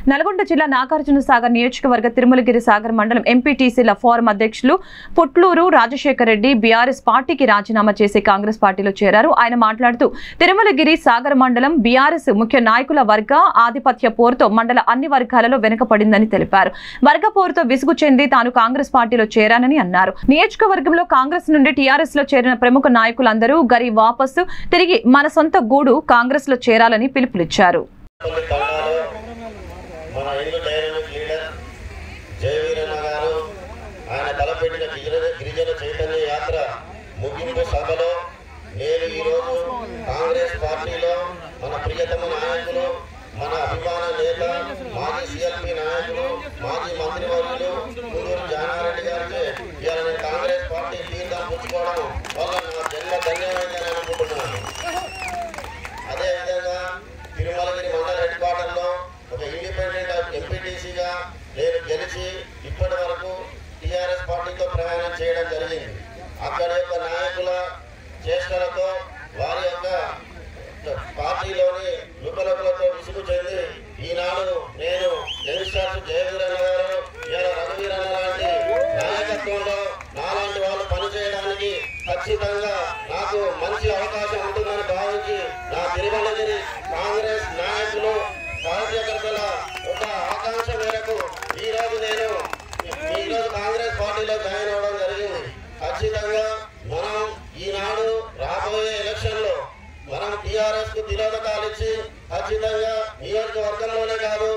నల్గొండ జిల్లా నాగార్జున సాగర్ నియోజకవర్గ తిరుమలగిరి సాగర్ మండలం ఎంపీటీసీల ఫోరం అధ్యక్షులు పుట్లూరు రాజశేఖర్ రెడ్డి బీఆర్ఎస్ పార్టీకి రాజీనామా చేసి కాంగ్రెస్ పార్టీలో చేరారు ఆయన మాట్లాడుతూ తిరుమలగిరి సాగర్ మండలం బీఆర్ఎస్ ముఖ్య నాయకుల వర్గ ఆధిపత్య పోరుతో మండల అన్ని వర్గాలలో వెనుకపడిందని తెలిపారు వర్గ పోరుతో విసుగు చెంది తాను కాంగ్రెస్ పార్టీలో చేరానని అన్నారు నియోజకవర్గంలో కాంగ్రెస్ నుండి టీఆర్ఎస్ లో చేరిన ప్రముఖ నాయకులందరూ గరి వాపసు తిరిగి మన సొంత గూడు కాంగ్రెస్ లో చేరాలని పిలుపునిచ్చారు కొన్ని తండాలు మన ఇల్లు డైనమిక్ లీడర్ జయవీరన్న గారు ఆయన తలపెట్టిన గిరిజన గిరిజన చైతన్య యాత్ర ముగింపు సభలో నేను ఈరోజు కాంగ్రెస్ పార్టీలో మన ప్రియతమ నాయకులు మన అభిమాన నేత మాజీ సిఎల్పి నాయకులు మాజీ మంత్రివర్యులు కుందూరు జానారెడ్డి గారికి ఇవాళ నేను కాంగ్రెస్ పార్టీ తీర్థం పుచ్చుకోవడం వల్ల నా జన్మ ధన్యమైందని అనుకుంటున్నాను అదేవిధంగా తిరుమలగిరి మండల హెడ్ క్వార్టర్లో ఒక ఇండిపెండెంట్ ఎంపీటీసీగా నేను గెలిచి ఇప్పటి వరకు టీఆర్ఎస్ పార్టీతో ప్రయాణం చేయడం జరిగింది అక్కడి యొక్క నాయకుల చేష్టలతో వారి యొక్క పార్టీలోని లుకలుకలతో విసుగు చెంది ఈనాడు నేను యంగ్స్టర్స్ జయవీరన్న గారు ఇలా రఘువీరన్న లాంటి నాయకత్వంలో నాలాంటి వాళ్ళు పనిచేయడానికి ఖచ్చితంగా నాకు మంచి అవకాశం ఉంటుందని భావించి నా తిరుమలగిరి కాంగ్రెస్ నాయకులు కార్యకర్తల ఒక ఆకాంక్ష మేరకు ఈ రోజు నేను ఈ రోజు కాంగ్రెస్ పార్టీలో జాయిన్ అవ్వడం జరిగింది ఖచ్చితంగా మనం ఈనాడు రాబోయే ఎలక్షన్ లో మనం టిఆర్ఎస్ కు తిరోధకాలు ఇచ్చి ఖచ్చితంగా నియోజకవర్గంలోనే కాదు